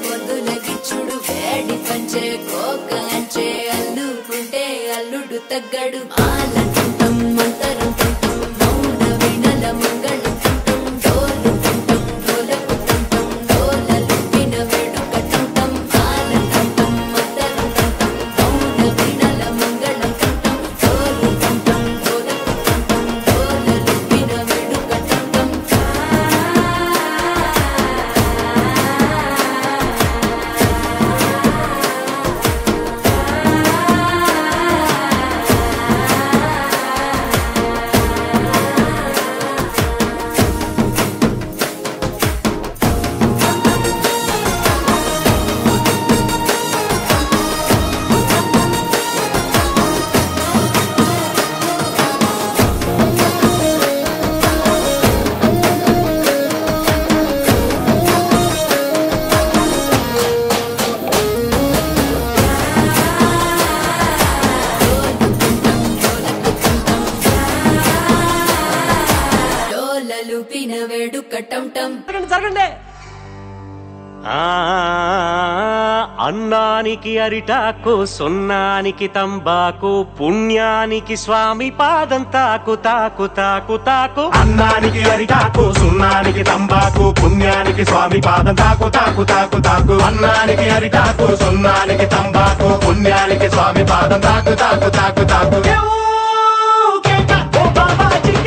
పొద్దుల గిచ్చుడు వేడి పంచే కోక అంచే అల్లుకుంటే అల్లుడు తగ్గడు ఆలంటుంటం మంతరం తుంటం మౌన వినల మంగళం తుంటం డోలు తుంటం డోలకు తుంటం డోలలు విన వేడుక తుంటం ఆలంటుంటం మంతరం తుంటం మౌన వినల మంగళం తుంటం డోలు తుంటం డోలకు తుంటం డోలలు విన వేడుక తుంటం డోలలు పిన వేడుక టం టం జరగండి జరగండి ఆ అన్నానికి అరిటాకు సున్నానికి తంబాకు పుణ్యానికి స్వామి పాదం తాకు తాకు తాకు తాకు అన్నానికి అరిటాకు సున్నానికి తంబాకు పుణ్యానికి స్వామి పాదం తాకు తాకు తాకు తాకు అన్నానికి అరిటాకు సున్నానికి తంబాకు పుణ్యానికి స్వామి పాదం తాకు తాకు తాకు తాకు కేక, ఓ బాబాజీ